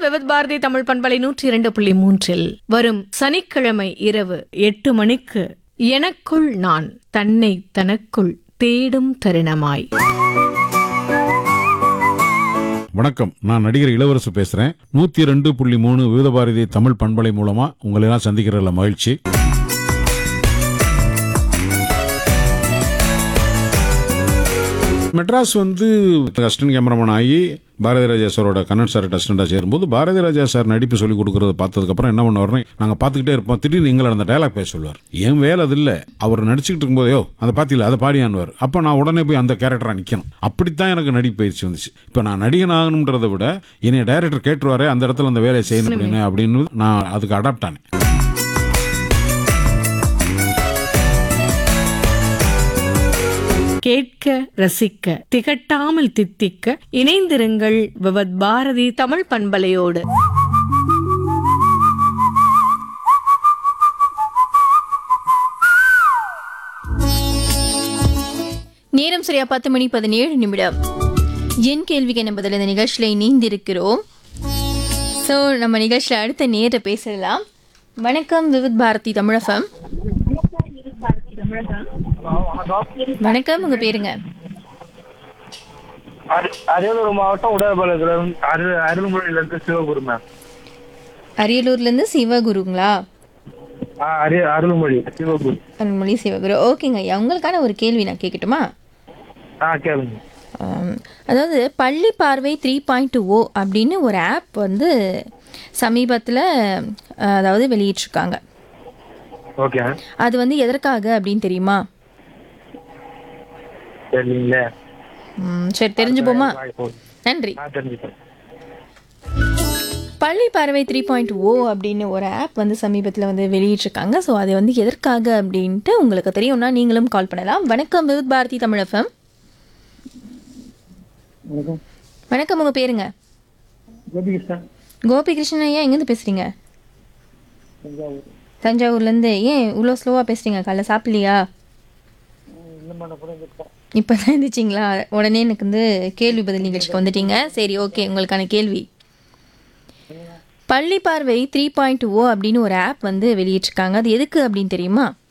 விவத் பாரதி தமிழ் பண்பலை நூற்றி இரண்டு புள்ளி மூன்றில் வரும் சனிக்கிழமை இரவு எட்டு மணிக்கு எனக்குள் நான் தன்னை தனக்குள் தேடும் தருணமாய் வணக்கம் நான் நடிகர் இளவரசு பேசுறேன் நூத்தி ரெண்டு புள்ளி மூணு விவித பாரதி தமிழ் பண்பலை மூலமா உங்களை எல்லாம் சந்திக்கிறதுல மகிழ்ச்சி மெட்ராஸ் வந்து அசிஸ்டன்ட் கேமராமேன் ஆகி பாரதி ராஜா சாரோட கண்ணன் சார் அசிஸ்டண்டாக சேரும்போது பாரதி ராஜா சார் நடிப்பு சொல்லி கொடுக்கறத பார்த்ததுக்கப்புறம் என்ன பண்ணுவார்னு நாங்கள் பார்த்துக்கிட்டே இருப்போம் திடீர்னு எங்களை அந்த டயலாக் பேச சொல்லுவார் என் வேலை அது இல்லை அவர் நடிச்சுக்கிட்டு இருக்கும்போதோ அதை பார்த்தீங்களா அதை பாடியான்வார் அப்போ நான் உடனே போய் அந்த கேரக்டராக நிற்கணும் அப்படித்தான் எனக்கு நடிப்பு பயிற்சி வந்துச்சு இப்போ நான் நடிகன் ஆகணுன்றதை விட என்னைய டைரக்டர் கேட்டுருவாரே அந்த இடத்துல அந்த வேலையை செய்யணும் அப்படின்னு அப்படின்னு நான் அதுக்கு அடாப்ட் ஆனேன் கேட்க ரசிக்க திகட்டாமல் தித்திக்க இணைந்திருங்கள் விவத் பாரதி தமிழ் பண்பலையோடு நேரம் சரியா பத்து மணி பதினேழு நிமிடம் என் கேள்விக்கு என்ன பதில் இந்த நிகழ்ச்சியில் இணைந்திருக்கிறோம் ஸோ நம்ம நிகழ்ச்சியில் அடுத்த நேர பேசலாம் வணக்கம் விவித் பாரதி தமிழகம் வணக்கம் உங்க பேருங்க அரி- அரியலூர் மாவட்டம் உடற்பாளையத்துல இருந்து அரு அருள்மொழியில இருந்து சிவகுரு மேம் அரியலூர்ல இருந்து சிவகுருங்களா ஆ, அரிய அருள்மொழி சிவகுரு அருள்மொழி சிவகுரு ஓகேங்க ஐயா உங்களுக்கான ஒரு கேள்வி நான் கேட்கட்டுமா ஆ கேளுங்க ஆம், அதாவது பள்ளி பார்வை த்ரீ பாயிண்ட் ஓ அப்படின்னு ஒரு ஆப் வந்து சமீபத்தில் அதாவது வெளியிட்டிருக்காங்க ஓகே அது வந்து எதற்காக அப்படின்னு தெரியுமா சரிங்களே ம், சரி தெரிஞ்சுப்போமா நன்றி நான் தெரிஞ்சுக்கிறேன் பள்ளி பார்வை த்ரீ பாயிண்ட் ஓ அப்படின்னு ஒரு ஆப் வந்து சமீபத்தில் வந்து வெளியிட்டிருக்காங்க ஸோ அது வந்து எதற்காக அப்படின்ட்டு உங்களுக்கு தெரியும்னா நீங்களும் கால் பண்ணலாம் வணக்கம் வித் பாரதி தமிழகம் வணக்கம் உங்கள் பேருங்க கோபிகிருஷ்ணன் கோபிகிருஷ்ணன் ஐயா எங்கேருந்து பேசுகிறீங்க தஞ்சாவூர்லேருந்து ஏன் இவ்வளோ ஸ்லோவாக பேசுகிறீங்க காலைல சாப்பிடலையா இப்போ தான் இருந்துச்சிங்களா உடனே எனக்கு வந்து கேள்வி பதில் நிகழ்ச்சிக்கு வந்துட்டீங்க சரி ஓகே உங்களுக்கான கேள்வி பள்ளி பார்வை த்ரீ பாயிண்ட் ஓ அப்படின்னு ஒரு ஆப் வந்து வெளியிட்டிருக்காங்க அது எதுக்கு அப்படின்னு தெரியுமா